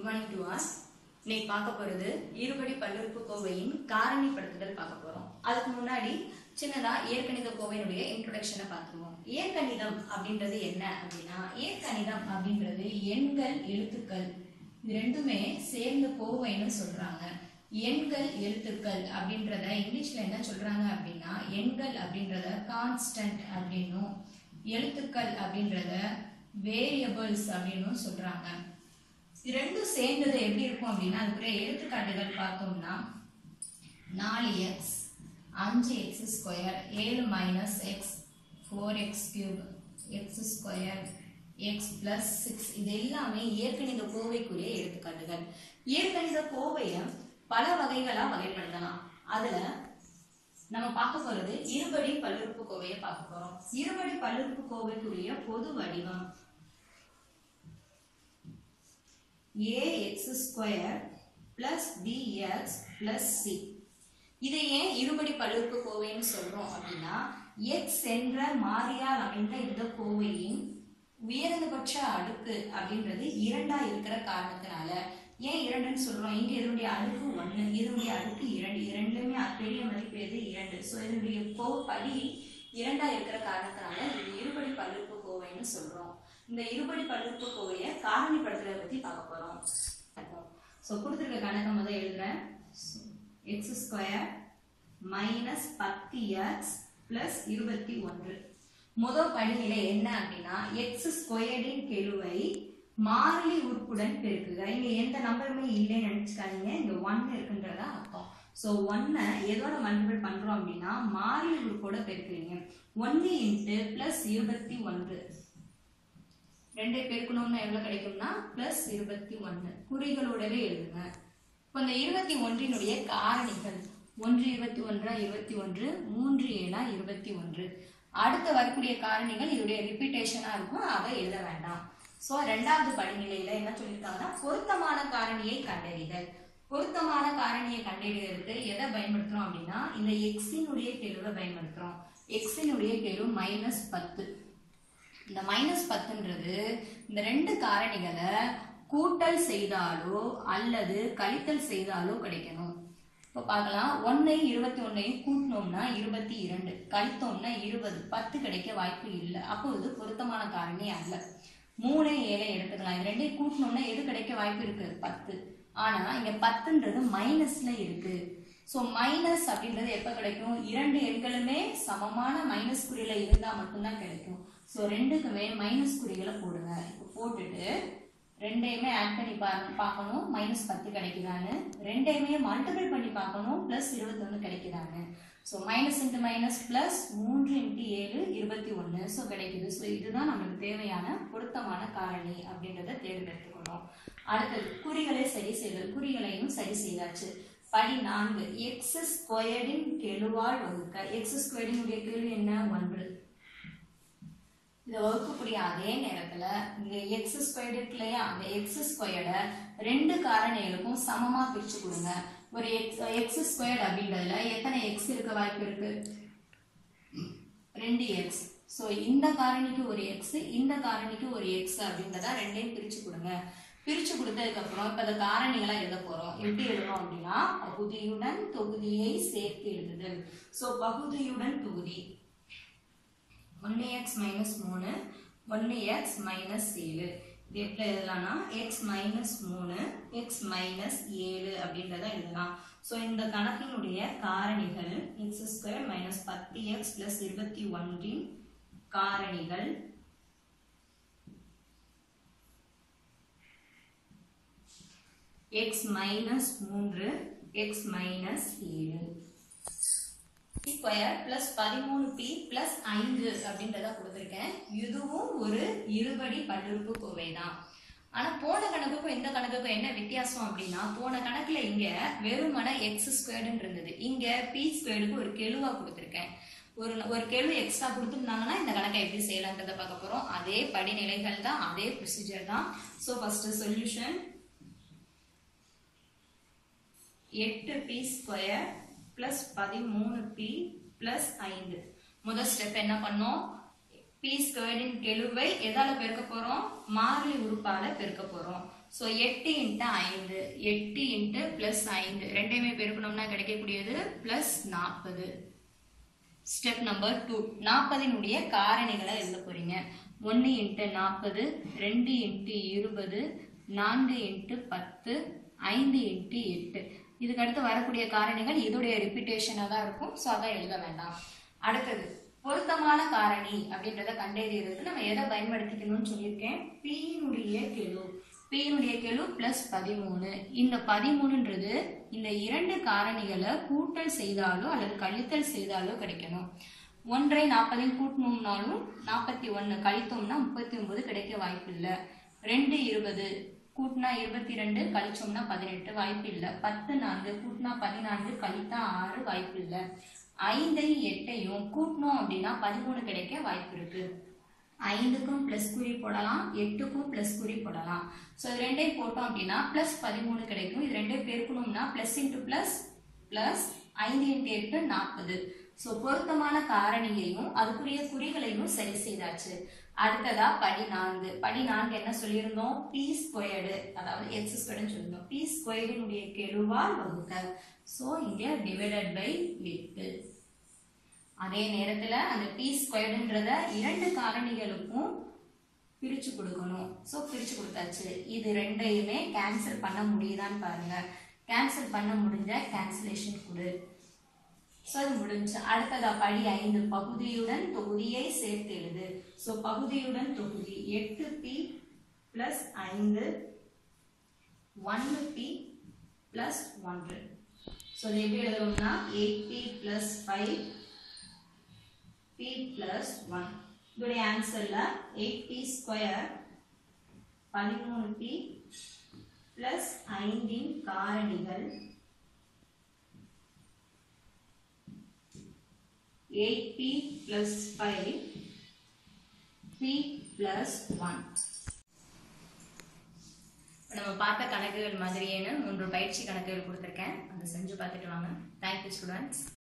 morning to as இன்னைக்கு பார்க்க போறது இருபடி பல்லுறுப்புக்கோவையின் காரணிப்படுத்துதல் பார்க்க போறோம் அதுக்கு முன்னாடி சின்னதா இயற்கணித கோவையினுடைய இன்ட்ரோடக்ஷனை பார்த்துருவோம் இயற்கணிதம் அப்படின்றது என்ன அப்படின்னா இயற்கணிதம் அப்படின்றது எண்கள் எழுத்துக்கள் இது ரெண்டுமே சேர்ந்த கோவைன்னு சொல்றாங்க எண்கள் எழுத்துக்கள் அப்படின்றத இங்கிலீஷ்ல என்ன சொல்றாங்க அப்படின்னா எண்கள் அப்படின்றத கான்ஸ்டன்ட் அப்படின்னும் எழுத்துக்கள் அப்படின்றத வேரியபிள்ஸ் அப்படின்னும் சொல்றாங்க இது ரெண்டும் சேர்ந்தது எப்படி இருக்கும் அப்படின்னா அதுக்குரிய எடுத்துக்காட்டுகள் பார்த்தோம்னா நாலு எக்ஸ் அஞ்சு எக்ஸ் ஸ்கொயர் ஏழு minus x four x cube x square x plus six இது எல்லாமே இயற்கணித கோவைக்குரிய எடுத்துக்காட்டுகள் இயற்கணித கோவையை பல வகைகளா வகைப்படுத்தலாம் அதுல நம்ம பார்க்க போறது இருபடி பல்லுறுப்புக்கோவையை பார்க்க போறோம் இருபடி பல்லுறுப்புக்கோவைக்குரிய பொது வடிவம் ax square plus bx plus c இதை ஏன் இருபடி பல்லுறுப்புக்கோவைன்னு சொல்றோம் அப்படின்னா x என்ற மாறியால் அமைந்த இந்த கோவையின் உயர்ந்தபட்ச அடுக்கு அப்படின்றது இரண்டா இருக்கிற காரணத்தினால ஏன் இரண்டுன்னு சொல்றோம் இங்க இதனுடைய அடுக்கு ஒண்ணு இதனுடைய அடுக்கு இரண்டு இரண்டுமே பெரிய மதிப்பு எது இரண்டு ஸோ இதனுடைய கோ படி இரண்டா இருக்கிற காரணத்தினால இது இருபடி பல்லுறுப்புக்கோவைன்னு சொல்றோம் இந்த இருபடி பல்லுறுப்புக்கோவையை காரணிப்படுத்துறத பத்தி பார்க்க போறோம் ஸோ கொடுத்துருக்க கணக்கை முதல் எழுதுறேன் எக்ஸ் ஸ்கொயர் மைனஸ் பத்து எக்ஸ் பிளஸ் இருபத்தி ஒன்று முதல் படிநிலை என்ன அப்படின்னா எக்ஸ் ஸ்கொயர்டின் கெழுவை மாறிலி உறுப்புடன் பெருக்குக இங்க எந்த நம்பருமே இல்லைன்னு நினைச்சுக்காதீங்க இங்க ஒன் இருக்குன்றதா அர்த்தம் ஸோ ஒன்னை எதோட மல்டிபிள் பண்றோம் அப்படின்னா மாறிலி உறுப்போட பெருக்குறீங்க ஒன்னு இன்ட்டு பிளஸ் இருபத்தி ஒன்று ரெண்டை பெருக்கணும்னா எவ்வளவு கிடைக்கும்னா பிளஸ் இருபத்தி ஒன்று குறிகளோடவே எழுதுங்க இப்போ இந்த இருபத்தி ஒன்றினுடைய காரணிகள் ஒன்று இருபத்தி ஒன்றா இருபத்தி ஒன்று மூன்று ஏழா இருபத்தி ஒன்று அடுத்த வரக்கூடிய காரணிகள் இதோடைய ரிப்பீட்டேஷனா இருக்கும் அதை எழுத வேண்டாம் ஸோ ரெண்டாவது படிநிலையில என்ன சொல்லியிருக்காங்கன்னா பொருத்தமான காரணியை கண்டறிதல் பொருத்தமான காரணியை கண்டறிவதற்கு எதை பயன்படுத்துறோம் அப்படின்னா இந்த எக்ஸினுடைய கெழுவை பயன்படுத்துறோம் எக்ஸினுடைய கெழு மைனஸ் பத்து இந்த மைனஸ் பத்துன்றது இந்த ரெண்டு காரணிகளை கூட்டல் செய்தாலோ அல்லது கழித்தல் செய்தாலோ கிடைக்கணும் இப்போ பார்க்கலாம் ஒன்னை இருபத்தி ஒன்னையும் கூட்டினோம்னா இருபத்தி இரண்டு கழித்தோம்னா இருபது பத்து கிடைக்க வாய்ப்பு இல்லை அப்போ இது பொருத்தமான காரணி அல்ல மூணு ஏழை எடுத்துக்கலாம் இது ரெண்டையும் கூட்டினோம்னா எது கிடைக்க வாய்ப்பு இருக்கு பத்து ஆனா இங்க பத்துன்றது மைனஸ்ல இருக்கு ஸோ மைனஸ் அப்படின்றது எப்போ கிடைக்கும் இரண்டு எண்களுமே சமமான மைனஸ் குறியில இருந்தா மட்டும்தான் கிடைக்கும் ஸோ ரெண்டுக்குமே மைனஸ் குறிகளை போடுங்க இப்போ போட்டுட்டு ரெண்டையுமே ஆட் பண்ணி பாருங்க பார்க்கணும் மைனஸ் பத்து கிடைக்குதான்னு ரெண்டையுமே மல்டிபிள் பண்ணி பார்க்கணும் ப்ளஸ் இருபத்தொன்று கிடைக்குதான்னு so minus into minus plus மூன்று இன்ட்டு ஏழு இருபத்தி ஒன்று ஸோ கிடைக்குது ஸோ இதுதான் நமக்கு தேவையான பொருத்தமான காரணி அப்படின்றத தேர்ந்தெடுத்துக்கணும் அடுத்தது குறிகளை சரி செய்தல் குறிகளையும் சரி செய்தாச்சு படி நான்கு எக்ஸ் ஸ்கொயர்டின் கெழுவால் வகுக்க எக்ஸ் ஸ்கொயர்டினுடைய கெழு என்ன ஒன்று இதை வகுக்கக்கூடிய அதே நேரத்துல இங்க எக்ஸ் ஸ்கொயர்டு இருக்கு இல்லையா அந்த எக்ஸ் ஸ்கொயர்டை ரெண்டு காரணிகளுக்கும் சமமா பிரிச்சு கொடுங்க ஒரு எக்ஸ் எக்ஸ் ஸ்கொயர்டு அப்படின்றதுல எத்தனை எக்ஸ் இருக்க வாய்ப்பு இருக்கு ரெண்டு எக்ஸ் ஸோ இந்த காரணிக்கு ஒரு எக்ஸ் இந்த காரணிக்கு ஒரு எக்ஸ் அப்படின்றதா ரெண்டையும் பிரிச்சு கொடுங்க பிரிச்சு கொடுத்ததுக்கு அப்புறம் இப்ப இந்த காரணிகளா எழுத போறோம் எப்படி எழுதுறோம் அப்படின்னா பகுதியுடன் தொகுதியை சேர்த்து எழுதுதல் ஸோ பகுதியுடன் தொகுதி ஒன்று எக்ஸ் மைனஸ் மூணு ஒன்று எக்ஸ் மைனஸ் ஏழு இது எப்படி எழுதலாம்னா எக்ஸ் மைனஸ் மூணு எக்ஸ் மைனஸ் ஏழு அப்படின்றத எழுதலாம் ஸோ இந்த கணக்கினுடைய காரணிகள் எக்ஸ் ஸ்கொயர் மைனஸ் பத்து எக்ஸ் பிளஸ் இருபத்தி ஒன்றின் காரணிகள் எக்ஸ் மைனஸ் மூன்று எக்ஸ் மைனஸ் ஏழு ஸ்கொயர் பிளஸ் பதிமூணு பி பிளஸ் ஐந்து அப்படின்றத கொடுத்துருக்கேன் இதுவும் ஒரு இருபடி பல்லுறுப்புக்கோவை தான் ஆனா போன கணக்குக்கும் இந்த கணக்குக்கும் என்ன வித்தியாசம் அப்படின்னா போன கணக்குல இங்க வெறுமன எக்ஸ் ஸ்கொயர்டுன்னு இருந்தது இங்க பி ஸ்கொயர்டுக்கு ஒரு கெழுவா கொடுத்துருக்கேன் ஒரு ஒரு கெழு எக்ஸ்ட்ரா கொடுத்துருந்தாங்கன்னா இந்த கணக்கை எப்படி செய்யலான்றத பார்க்க போறோம் அதே படிநிலைகள் தான் அதே ப்ரொசீஜர் தான் ஸோ ஃபர்ஸ்ட் சொல்யூஷன் எட்டு பி ஸ்கொயர் பிளஸ் பதிமூணு பி பிளஸ் ஐந்து முதல் ஸ்டெப் என்ன பண்ணோம் p பி ஸ்கொயர்டின் கெழுவை எதால பெருக்க போறோம் மாறிலி உறுப்பால பெருக்க போறோம் ஸோ எட்டு இன்ட்டு ஐந்து எட்டு இன்ட்டு பிளஸ் ஐந்து ரெண்டையுமே பெருக்கணும்னா கிடைக்கக்கூடியது பிளஸ் நாற்பது ஸ்டெப் நம்பர் டூ நாற்பதினுடைய காரணிகளை எழுத போறீங்க ஒன்று இன்ட்டு நாற்பது ரெண்டு இன்ட்டு இருபது நான்கு இன்ட்டு பத்து ஐந்து இன்ட்டு எட்டு இதுக்கு அடுத்து வரக்கூடிய காரணிகள் இதோடைய ரிப்பீட்டேஷனாக தான் இருக்கும் ஸோ அதை எழுத வேண்டாம் அடுத்தது பொருத்தமான காரணி அப்படின்றத கண்டறியறதுக்கு நம்ம எதை பயன்படுத்திக்கணும்னு சொல்லியிருக்கேன் பீனுடைய கெழு பீனுடைய கெழு பிளஸ் பதிமூணு இந்த பதிமூணுன்றது இந்த இரண்டு காரணிகளை கூட்டல் செய்தாலோ அல்லது கழித்தல் செய்தாலோ கிடைக்கணும் ஒன்றை நாற்பதையும் கூட்டணும்னாலும் நாற்பத்தி ஒன்று கழித்தோம்னா முப்பத்தி ஒன்பது கிடைக்க வாய்ப்பு இல்லை ரெண்டு இருபது கூட்டினா இருபத்தி ரெண்டு கழிச்சோம்னா பதினெட்டு வாய்ப்பு இல்லை பத்து நான்கு கூட்டினா பதினான்கு கழித்தா ஆறு வாய்ப்பு இல்லை ஐந்தையும் எட்டையும் கூட்டணும் அப்படின்னா பதிமூணு கிடைக்க வாய்ப்பு இருக்கு ஐந்துக்கும் ப்ளஸ் குறி போடலாம் எட்டுக்கும் ப்ளஸ் குறி போடலாம் ஸோ இது ரெண்டையும் போட்டோம் அப்படின்னா ப்ளஸ் பதிமூணு கிடைக்கும் இது ரெண்டையும் பெருக்கணும்னா ப்ளஸ் இன்ட்டு ப்ளஸ் ப்ளஸ் ஐந்து இன்ட்டு எட்டு நாற்பது ஸோ பொருத்தமான காரணியையும் அதுக்குரிய குறிகளையும் சரி செய்தாச்சு அடுத்ததா படி நான்கு படி நான்கு என்ன சொல்லியிருந்தோம் பி ஸ்கொயர்டு அதாவது எக்ஸ் ஸ்கொயர்டுன்னு சொல்லியிருந்தோம் பி ஸ்கொயர்டினுடைய கெழுவால் வகுக்க ஸோ இங்கே டிவைடட் பை எட்டு அதே நேரத்துல அந்த பி ஸ்கொயர்டுன்றத இரண்டு காரணிகளுக்கும் பிரிச்சு கொடுக்கணும் ஸோ பிரிச்சு கொடுத்தாச்சு இது ரெண்டையுமே கேன்சல் பண்ண முடியுதான்னு பாருங்க கேன்சல் பண்ண முடிஞ்ச கேன்சலேஷன் கொடு ஸோ அது முடிஞ்சு அடுத்ததா படி ஐந்து பகுதியுடன் தொகுதியை சேர்த்து எழுது ஸோ பகுதியுடன் தொகுதி எட்டு பி பிளஸ் ஐந்து ஒன்று பி பிளஸ் ஒன்று ஸோ இது எப்படி எழுதுறோம்னா eight p plus five p plus one இதோடைய ஆன்சர்ல எயிட் பி ஸ்கொயர் பதிமூணு பி பிளஸ் ஐந்தின் காரணிகள் eight p plus five p plus one நம்ம பார்த்த கணக்குகள் மாதிரியேன்னு மூன்று பயிற்சி கணக்குகள் கொடுத்துருக்கேன் அதை செஞ்சு பார்த்துட்டு வாங்க தேங்க்யூ ஸ்டூடெண்ட்ஸ்